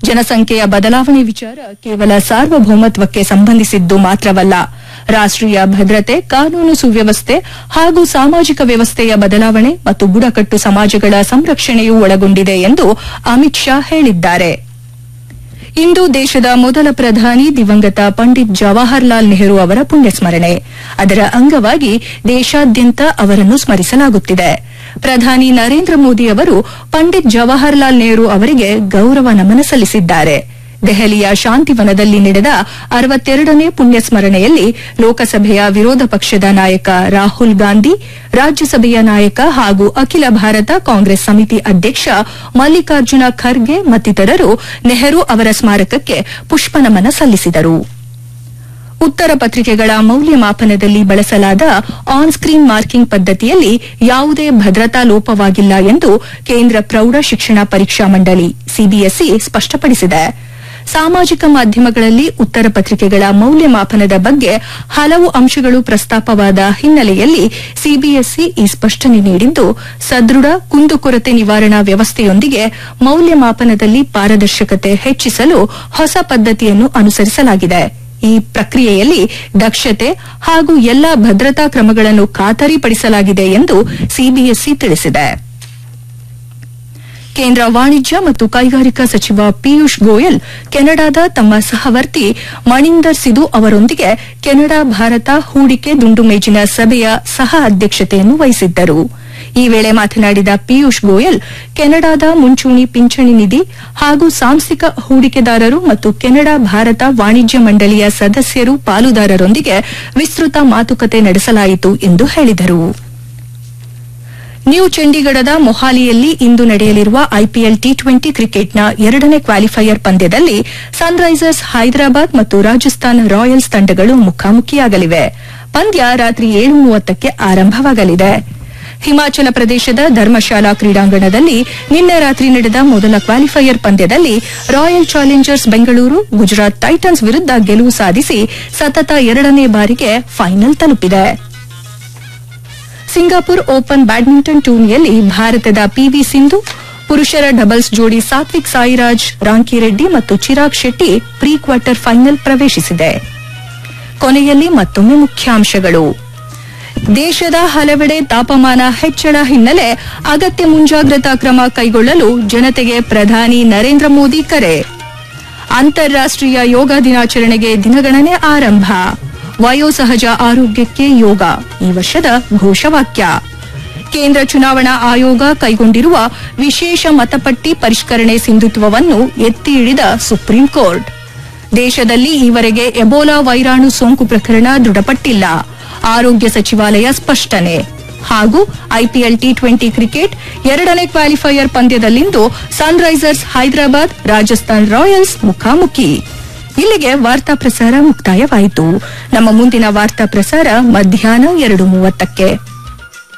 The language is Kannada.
ಜನಸಂಖ್ಯೆಯ ಬದಲಾವಣೆ ವಿಚಾರ ಕೇವಲ ಸಾರ್ವಭೌಮತ್ವಕ್ಕೆ ಸಂಬಂಧಿಸಿದ್ದು ಮಾತ್ರವಲ್ಲ ರಾಷ್ಟೀಯ ಭದ್ರತೆ ಕಾನೂನು ಸುವ್ಯವಸ್ಥೆ ಹಾಗೂ ಸಾಮಾಜಿಕ ವ್ಯವಸ್ಥೆಯ ಬದಲಾವಣೆ ಮತ್ತು ಬುಡಕಟ್ಟು ಸಮಾಜಗಳ ಸಂರಕ್ಷಣೆಯೂ ಒಳಗೊಂಡಿದೆ ಎಂದು ಅಮಿತ್ ಶಾ ಹೇಳಿದ್ದಾರೆ ಇಂದು ದೇಶದ ಮೊದಲ ಪ್ರಧಾನಿ ದಿವಂಗತ ಪಂಡಿತ್ ಜವಾಹರ್ಲಾಲ್ ನೆಹರು ಅವರ ಪುಣ್ಯಸ್ಮರಣೆ ಅದರ ಅಂಗವಾಗಿ ದೇಶಾದ್ಯಂತ ಅವರನ್ನು ಸ್ಮರಿಸಲಾಗುತ್ತಿದೆ ಪ್ರಧಾನಿ ನರೇಂದ್ರ ಮೋದಿ ಅವರು ಪಂಡಿತ್ ಜವಾಹರ್ಲಾಲ್ ನೆಹರು ಅವರಿಗೆ ಗೌರವ ನಮನ ಸಲ್ಲಿಸಿದ್ದಾರೆ ದೆಹಲಿಯ ಶಾಂತಿವನದಲ್ಲಿ ನಡೆದ ಅರವತ್ತೆರಡನೇ ಪುಣ್ಯಸ್ಮರಣೆಯಲ್ಲಿ ಲೋಕಸಭೆಯ ವಿರೋಧ ಪಕ್ಷದ ನಾಯಕ ರಾಹುಲ್ ಗಾಂಧಿ ರಾಜ್ಯಸಭೆಯ ನಾಯಕ ಹಾಗೂ ಅಖಿಲ ಭಾರತ ಕಾಂಗ್ರೆಸ್ ಸಮಿತಿ ಅಧ್ಯಕ್ಷ ಮಲ್ಲಿಕಾರ್ಜುನ ಖರ್ಗೆ ಮತ್ತಿತರರು ನೆಹರು ಅವರ ಸ್ಮಾರಕಕ್ಕೆ ಪುಷ್ಪನಮನ ಸಲ್ಲಿಸಿದರು ಉತ್ತರ ಪತ್ರಿಕೆಗಳ ಮೌಲ್ಯಮಾಪನದಲ್ಲಿ ಬಳಸಲಾದ ಆನ್ ಸ್ಕ್ರೀನ್ ಮಾರ್ಕಿಂಗ್ ಪದ್ದತಿಯಲ್ಲಿ ಯಾವುದೇ ಭದ್ರತಾ ಲೋಪವಾಗಿಲ್ಲ ಎಂದು ಕೇಂದ್ರ ಪ್ರೌಢ ಶಿಕ್ಷಣ ಪರೀಕ್ಷಾ ಮಂಡಳಿ ಸಿಬಿಎಸ್ಇ ಸ್ಪಷ್ಟಪಡಿಸಿದೆ ಸಾಮಾಜಿಕ ಮಾಧ್ಯಮಗಳಲ್ಲಿ ಉತ್ತರ ಪತ್ರಿಕೆಗಳ ಮೌಲ್ಯಮಾಪನದ ಬಗ್ಗೆ ಹಲವು ಅಂಶಗಳು ಪ್ರಸ್ತಾಪವಾದ ಹಿನ್ನೆಲೆಯಲ್ಲಿ ಸಿಬಿಎಸ್ಇ ಈ ಸ್ಪಷ್ಟನೆ ನೀಡಿದ್ದು ಸದೃಢ ಕುಂದುಕೊರತೆ ನಿವಾರಣಾ ವ್ಯವಸ್ಥೆಯೊಂದಿಗೆ ಮೌಲ್ಯಮಾಪನದಲ್ಲಿ ಪಾರದರ್ಶಕತೆ ಹೆಚ್ಚಿಸಲು ಹೊಸ ಪದ್ದತಿಯನ್ನು ಅನುಸರಿಸಲಾಗಿದೆ ಈ ಪ್ರಕ್ರಿಯೆಯಲ್ಲಿ ದಕ್ಷತೆ ಹಾಗೂ ಎಲ್ಲಾ ಭದ್ರತಾ ಕ್ರಮಗಳನ್ನು ಖಾತರಿಪಡಿಸಲಾಗಿದೆ ಎಂದು ಸಿಬಿಎಸ್ಇ ತಿಳಿಸಿದೆ ಕೇಂದ್ರ ವಾಣಿಜ್ಯ ಮತ್ತು ಕೈಗಾರಿಕಾ ಸಚಿವ ಪಿಯೂಷ್ ಗೋಯಲ್ ಕೆನಡಾದ ತಮ್ಮ ಸಹವರ್ತಿ ಮಣಿಂದರ್ ಸಿಧು ಅವರೊಂದಿಗೆ ಕೆನಡಾ ಭಾರತ ಹೂಡಿಕೆ ದುಂಡು ಮೇಜಿನ ಸಭೆಯ ಸಹ ಅಧ್ಯಕ್ಷತೆಯನ್ನು ವಹಿಸಿದ್ದರು ಈ ವೇಳೆ ಮಾತನಾಡಿದ ಪಿಯೂಷ್ ಗೋಯಲ್ ಕೆನಡಾದ ಮುಂಚೂಣಿ ಪಿಂಚಣಿ ನಿಧಿ ಹಾಗೂ ಸಾಂಸ್ಥಿಕ ಹೂಡಿಕೆದಾರರು ಮತ್ತು ಕೆನಡಾ ಭಾರತ ವಾಣಿಜ್ಯ ಮಂಡಳಿಯ ಸದಸ್ಯರು ಪಾಲುದಾರರೊಂದಿಗೆ ವಿಸ್ತೃತ ಮಾತುಕತೆ ನಡೆಸಲಾಯಿತು ಎಂದು ಹೇಳಿದರು ನ್ಯೂ ಚಂಡೀಗಢದ ಮೊಹಾಲಿಯಲ್ಲಿ ಇಂದು ನಡೆಯಲಿರುವ ಐಪಿಎಲ್ ಟಿ ಟ್ವೆಂಟಿ ಕ್ರಿಕೆಟ್ನ ಎರಡನೇ ಕ್ವಾಲಿಫೈಯರ್ ಪಂದ್ಯದಲ್ಲಿ ಸನ್ರೈಸರ್ಸ್ ಹೈದರಾಬಾದ್ ಮತ್ತು ರಾಜಸ್ಥಾನ್ ರಾಯಲ್ಸ್ ತಂಡಗಳು ಮುಖಾಮುಖಿಯಾಗಲಿವೆ ಪಂದ್ಯ ರಾತ್ರಿ ಏಳು ಮೂವತ್ತಕ್ಕೆ ಆರಂಭವಾಗಲಿದೆ ಹಿಮಾಚಲ ಪ್ರದೇಶದ ಧರ್ಮಶಾಲಾ ಕ್ರೀಡಾಂಗಣದಲ್ಲಿ ನಿನ್ನೆ ರಾತ್ರಿ ನಡೆದ ಮೊದಲ ಕ್ವಾಲಿಫೈಯರ್ ಪಂದ್ಯದಲ್ಲಿ Royal Challengers Bengaluru Gujarat Titans ವಿರುದ್ದ ಗೆಲುವು ಸಾಧಿಸಿ ಸತತ ಎರಡನೇ ಬಾರಿಗೆ ಫೈನಲ್ ತಲುಪಿದೆ ಸಿಂಗಾಪುರ್ ಓಪನ್ ಬ್ಯಾಡ್ಮಿಂಟನ್ ಟೂರ್ನಿಯಲ್ಲಿ ಭಾರತದ ಪಿವಿ ಸಿಂಧು ಪುರುಷರ ಡಬಲ್ಸ್ ಜೋಡಿ ಸಾತ್ವಿಕ್ ಸಾಯಿರಾಜ್ ರಾಂಕಿರೆಡ್ಡಿ ಮತ್ತು Chirag Shetty pre quarter final ಪ್ರವೇಶಿಸಿದೆ ಕೊನೆಯಲ್ಲಿ ಮತ್ತೊಮ್ಮೆ ಮುಖ್ಯಾಂಶಗಳು ದೇಶದ ಹಲವೆಡೆ ತಾಪಮಾನ ಹೆಚ್ಚಳ ಹಿನ್ನೆಲೆ ಅಗತ್ಯ ಮುಂಜಾಗ್ರತಾ ಕ್ರಮ ಕೈಗೊಳ್ಳಲು ಜನತೆಗೆ ಪ್ರಧಾನಿ ನರೇಂದ್ರ ಮೋದಿ ಕರೆ ಅಂತಾರಾಷ್ಟೀಯ ಯೋಗ ದಿನಾಚರಣೆಗೆ ದಿನಗಣನೆ ಆರಂಭ ವಯೋಸಹಜ ಆರೋಗ್ಯಕ್ಕೆ ಯೋಗ ಈ ವರ್ಷದ ಘೋಷವಾಕ್ಯ ಕೇಂದ್ರ ಚುನಾವಣಾ ಆಯೋಗ ಕೈಗೊಂಡಿರುವ ವಿಶೇಷ ಮತಪಟ್ಟಿ ಪರಿಷ್ಕರಣೆ ಸಿಂಧುತ್ವವನ್ನು ಎತ್ತಿ ಹಿಡಿದ ಸುಪ್ರೀಂ ಕೋರ್ಟ್ ದೇಶದಲ್ಲಿ ಈವರೆಗೆ ಎಬೋಲಾ ವೈರಾಣು ಸೋಂಕು ಪ್ರಕರಣ ದೃಢಪಟ್ಟಿಲ್ಲ ಆರೋಗ್ಯ ಸಚಿವಾಲಯ ಸ್ಪಷ್ಟನೆ ಹಾಗೂ ಐಪಿಎಲ್ ಟಿ ಟ್ವೆಂಟಿ ಕ್ರಿಕೆಟ್ ಎರಡನೇ ಕ್ವಾಲಿಫೈಯರ್ ಪಂದ್ಯದಲ್ಲಿಂದು ಸನ್ರೈಸರ್ಸ್ ಹೈದರಾಬಾದ್ ರಾಜಸ್ಥಾನ್ ರಾಯಲ್ಸ್ ಮುಖಾಮುಖಿ ಇಲ್ಲಿಗೆ ವಾರ್ತಾ ಪ್ರಸಾರ ಮುಕ್ತಾಯವಾಯಿತು ನಮ್ಮ ಮುಂದಿನ ವಾರ್ತಾ ಪ್ರಸಾರ ಮಧ್ಯಾಹ್ನ ಎರಡು ಮೂವತ್ತಕ್ಕೆ